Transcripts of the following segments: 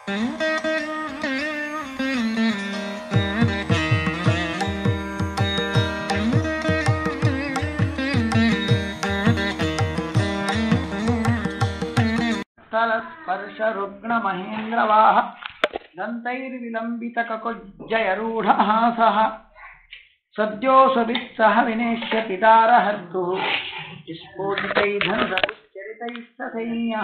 ಸ್ಥಳಸ್ಪರ್ಶ ರುಗ್ಣ ಮಹೇಂದ್ರವಾಹ ದಂತೈರ್ವಿಲಂಬಿತ ಕಕೊಜ್ಜಯರೂಢ ಹಾಸಃ ಸದ್ಯೋಸಭಿತ್ಸಹ ವಿನೇಶ್ಯತಿ ದಾರಹರ್ತು ವಿಸ್ಫೋಟಿತೈಧನುಚರಿತೈಸ್ಸೈನ್ಯಃ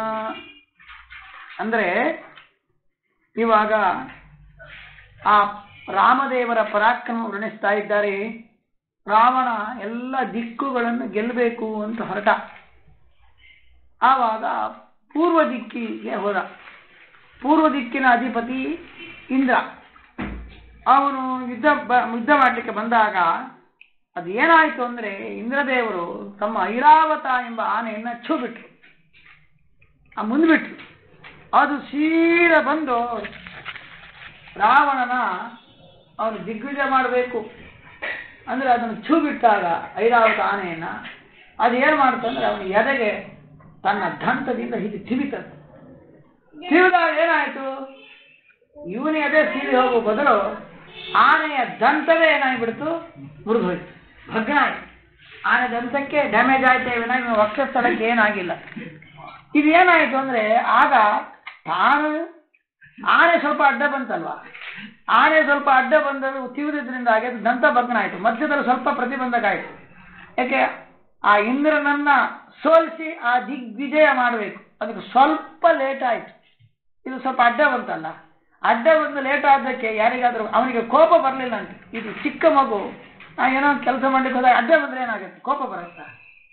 ಅಂದ್ರೆ ಇವಾಗ ಆ ರಾಮದೇವರ ಪರಾಕ್ರಮ ವರ್ಣಿಸ್ತಾ ಇದ್ದಾರೆ ರಾವಣ ಎಲ್ಲ ದಿಕ್ಕುಗಳನ್ನು ಗೆಲ್ಲಬೇಕು ಅಂತ ಹೊರಟ ಆವಾಗ ಪೂರ್ವ ದಿಕ್ಕಿಗೆ ಹೋದ ಪೂರ್ವ ದಿಕ್ಕಿನ ಅಧಿಪತಿ ಇಂದ್ರ ಅವನು ಯುದ್ಧ ಬ- ಯುದ್ಧ ಮಾಡಲಿಕ್ಕೆ ಬಂದಾಗ ಅದು ಏನಾಯಿತು ಅಂದ್ರೆ ಇಂದ್ರದೇವರು ತಮ್ಮ ಐರಾವತ ಎಂಬ ಆನೆಯನ್ನ ಛೂ ಬಿಟ್ರು ಆ ಮುಂದ್ಬಿಟ್ರು ಅದು ಸೀದಾ ಬಂದು ರಾವಣನ ಅವನು ದಿಗ್ವಿಜಯ ಮಾಡಬೇಕು ಅಂದ್ರೆ ಅದನ್ನು ಛೂ ಬಿಟ್ಟಾಗ ಐರಾವತ ಆನೆಯನ್ನ ಅದು ಏನ್ ಮಾಡ್ತಂದ್ರೆ ಅವನ ಎದೆಗೆ ತನ್ನ ದಂತದಿಂದ ಹೀಗೆ ತಿವಿತಂತೆ ತಿವಿದಾಗ ಏನಾಯ್ತು ಇವನ ಎದೆ ಸೀಳಿ ಹೋಗುವ ಬದಲು ಆನೆಯ ದಂತವೇ ಏನಾಗ್ಬಿಡ್ತು ಮುರಿದು ಹೋಯ್ತು ಭಗ್ನ ಆಯ್ತು ಆನೆ ದಂತಕ್ಕೆ ಡ್ಯಾಮೇಜ್ ಆಯ್ತೇ ವಿನ ಇವನ ವಕ್ಷಸ್ಥಳಕ್ಕೆ ಏನಾಗಿಲ್ಲ ಇದು ಏನಾಯ್ತು ಅಂದ್ರೆ ಆಗ ತಾನು ಆನೆ ಸ್ವಲ್ಪ ಅಡ್ಡ ಬಂತಲ್ವಾ ಆನೆ ಸ್ವಲ್ಪ ಅಡ್ಡ ಬಂದದ್ದು ತಿವಿದ್ರಿಂದಾಗಿ ಅದು ದಂತ ಭಗ್ನ ಆಯ್ತು ಮಧ್ಯದಲ್ಲಿ ಸ್ವಲ್ಪ ಪ್ರತಿಬಂಧಕ ಆಯ್ತು ಯಾಕೆ ಆ ಇಂದ್ರನನ್ನ ಸೋಲಿಸಿ ಆ ದಿಗ್ವಿಜಯ ಮಾಡಬೇಕು ಅದಕ್ಕೆ ಸ್ವಲ್ಪ ಲೇಟ್ ಆಯ್ತು ಇದು ಸ್ವಲ್ಪ ಅಡ್ಡ ಬಂತಲ್ಲ ಅಡ್ಡ ಬಂದು ಲೇಟ್ ಆದಕ್ಕೆ ಯಾರಿಗಾದ್ರೂ ಅವನಿಗೆ ಕೋಪ ಬರಲಿಲ್ಲ ಅಂತ ಇದು ಚಿಕ್ಕ ಮಗು ನಾ ಏನೋ ಒಂದು ಕೆಲಸ ಮಾಡ್ಲಿಕ್ಕೆ ಹೋದಾಗ ಅಡ್ಡ ಬಂದ್ರೆ ಏನಾಗುತ್ತೆ ಕೋಪ ಬರುತ್ತಾ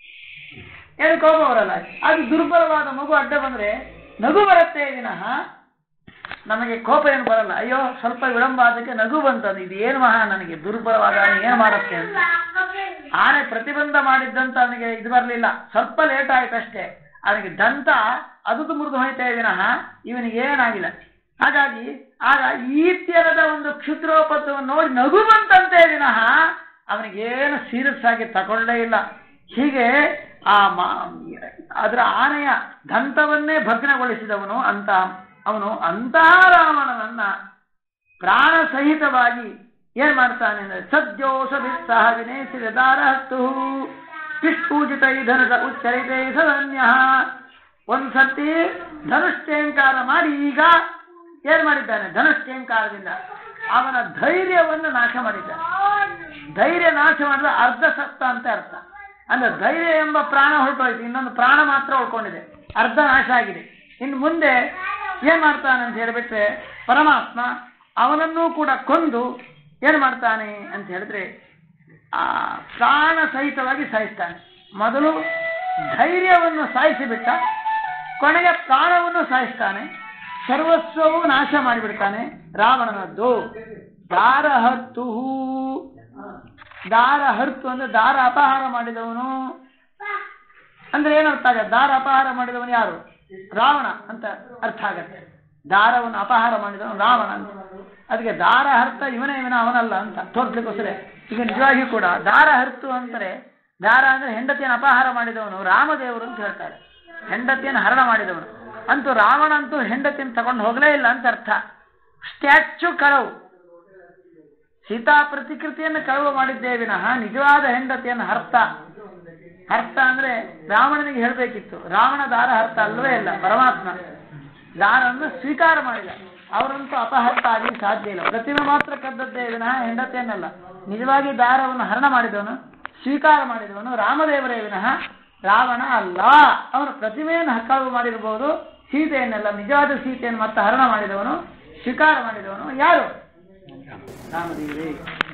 ಏನು ಕೋಪ ಬರಲ್ಲ ಅದು ದುರ್ಬಲವಾದ ಮಗು ಅಡ್ಡ ಬಂದ್ರೆ ನಗು ಬರುತ್ತೆ ವಿನಃ ನಮಗೆ ಕೋಪ ಏನು ಬರಲ್ಲ ಅಯ್ಯೋ ಸ್ವಲ್ಪ ವಿಳಂಬ ಆದಕ್ಕೆ ನಗು ಬಂತದ್ದು ಇದು ಏನು ಮಹಾ ನನಗೆ ದುರ್ಬಲವಾದ ಆನೆ ಏನು ಮಾಡುತ್ತೆ ಅಂತ ಆನೆ ಪ್ರತಿಬಂಧ ಮಾಡಿದ್ದಂತ ಅವನಿಗೆ ಇದು ಬರಲಿಲ್ಲ ಸ್ವಲ್ಪ ಲೇಟ್ ಆಯ್ತಷ್ಟೇ ಅವನಿಗೆ ದಂತ ಅದು ಮುರಿದು ಹೋಯ್ತಾ ವಿನಃ ಇವನಿಗೆ ಏನಾಗಿಲ್ಲ ಹಾಗಾಗಿ ಆಗ ಈ ತೆರದ ಒಂದು ಕ್ಷುದ್ರೋಪತ್ವವನ್ನು ನೋಡಿ ನಗು ಬಂತಂತೆ ವಿನಃ ಅವನಿಗೇನು ಸೀರಿಯಸ್ ಆಗಿ ತಗೊಳ್ಳೇ ಇಲ್ಲ ಹೀಗೆ ಆ ಮಾ- ಅದರ ಆನೆಯ ದಂತವನ್ನೇ ಭಗ್ನಗೊಳಿಸಿದವನು ಅಂತ ಅವನು ಅಂತಹ ರಾವಣನನ್ನ ಪ್ರಾಣ ಸಹಿತವಾಗಿ ಏನ್ ಮಾಡ್ತಾನೆ ಅಂದ್ರೆ ಸದ್ಯೋಷಭಿತ್ಸಹ ವಿನೇಸಿದ ದಾರಹತ್ತು ಪಿಷ್ಪೂಜಿತ ಧನುಷ ಉಚ್ಚರಿತೆ ಸದನ್ಯ ಒಂದ್ಸತಿ ಧನುಷ್ಠೇಂಕಾರ ಮಾಡಿ ಈಗ ಏನ್ ಮಾಡಿದ್ದಾನೆ ಧನುಷ್ಠೇಂಕಾರದಿಂದ ಅವನ ಧೈರ್ಯವನ್ನು ನಾಶ ಮಾಡಿದ್ದಾನೆ ಧೈರ್ಯ ನಾಶ ಮಾಡಿದ್ರೆ ಅರ್ಧ ಸತ್ತ ಅಂತ ಅರ್ಥ ಅಂದ್ರೆ ಧೈರ್ಯ ಎಂಬ ಪ್ರಾಣ ಹೊರಟೋಯ್ತು ಇನ್ನೊಂದು ಪ್ರಾಣ ಮಾತ್ರ ಉಳ್ಕೊಂಡಿದೆ ಅರ್ಧ ನಾಶ ಆಗಿದೆ ಇನ್ನು ಮುಂದೆ ಏನ್ ಮಾಡ್ತಾನೆ ಅಂತ ಹೇಳಿಬಿಟ್ರೆ ಪರಮಾತ್ಮ ಅವನನ್ನೂ ಕೂಡ ಕೊಂದು ಏನ್ ಮಾಡ್ತಾನೆ ಅಂತ ಹೇಳಿದ್ರೆ ಆ ಪ್ರಾಣ ಸಹಿತವಾಗಿ ಸಾಯಿಸ್ತಾನೆ ಮೊದಲು ಧೈರ್ಯವನ್ನು ಸಾಯಿಸಿಬಿಟ್ಟ ಕೊನೆಗೆ ಪ್ರಾಣವನ್ನು ಸಾಯಿಸ್ತಾನೆ ಸರ್ವಸ್ವವು ನಾಶ ಮಾಡಿಬಿಡ್ತಾನೆ ರಾವಣನದ್ದು ದಾರ ಹತ್ತು ದಾರ ಹರ್ತು ಅಂದ್ರೆ ದಾರ ಅಪಹಾರ ಮಾಡಿದವನು ಅಂದ್ರೆ ಏನರ್ಥ ಆಗತ್ತೆ ದಾರ ಅಪಹಾರ ಮಾಡಿದವನು ಯಾರು ರಾವಣ ಅಂತ ಅರ್ಥ ಆಗತ್ತೆ ದಾರವನ್ನು ಅಪಹಾರ ಮಾಡಿದವನು ರಾವಣ ಅಂತ ಅದಕ್ಕೆ ದಾರ ಹರ್ತ ಇವನೇ ಇವನ ಅವನಲ್ಲ ಅಂತ ತೋರ್ಸ್ಲಿಕ್ಕೋಸ್ಕರ ಈಗ ನಿಜವಾಗಿಯೂ ಕೂಡ ದಾರ ಹರ್ತು ಅಂತಾರೆ ದಾರ ಅಂದ್ರೆ ಹೆಂಡತಿಯನ್ನು ಅಪಹಾರ ಮಾಡಿದವನು ರಾಮದೇವರು ಅಂತ ಹೇಳ್ತಾರೆ ಹೆಂಡತಿಯನ್ನು ಹರಣ ಮಾಡಿದವನು ಅಂತೂ ರಾವಣ ಅಂತೂ ಹೆಂಡತಿಯನ್ನು ತಗೊಂಡು ಹೋಗಲೇ ಇಲ್ಲ ಅಂತ ಅರ್ಥ ಸ್ಟ್ಯಾಚ್ಯು ಕಳವು ಸೀತಾ ಪ್ರತಿಕೃತಿಯನ್ನು ಕಳವು ಮಾಡಿದ್ದೇ ವಿನಃ ನಿಜವಾದ ಹೆಂಡತಿಯನ್ನು ಹರ್ತ ಹರ್ತ ಅಂದ್ರೆ ರಾವಣನಿಗೆ ಹೇಳಬೇಕಿತ್ತು ರಾವಣ ದಾರ ಹರ್ತ ಅಲ್ಲವೇ ಇಲ್ಲ ಪರಮಾತ್ಮ ದಾರವನ್ನು ಸ್ವೀಕಾರ ಮಾಡಿದ ಅವರಂತೂ ಅಪಹರ್ತ ಆಗಲಿ ಸಾಧ್ಯ ಇಲ್ಲ ಪ್ರತಿಮೆ ಮಾತ್ರ ಕದ್ದದ್ದೇ ವಿನಃ ಹೆಂಡತಿಯನ್ನಲ್ಲ ನಿಜವಾಗಿ ದಾರವನ್ನು ಹರಣ ಮಾಡಿದವನು ಸ್ವೀಕಾರ ಮಾಡಿದವನು ರಾಮದೇವರೇ ವಿನಃ ರಾವಣ ಅಲ್ಲ ಅವನು ಪ್ರತಿಮೆಯನ್ನು ಹಕ್ಕಳು ಮಾಡಿರಬಹುದು ಸೀತೆಯನ್ನೆಲ್ಲ ನಿಜವಾದ ಸೀತೆಯನ್ನು ಮತ್ತೆ ಹರಣ ಮಾಡಿದವನು ಸ್ವೀಕಾರ ಮಾಡಿದವನು ಯಾರು ರಾಮದೇವರೇ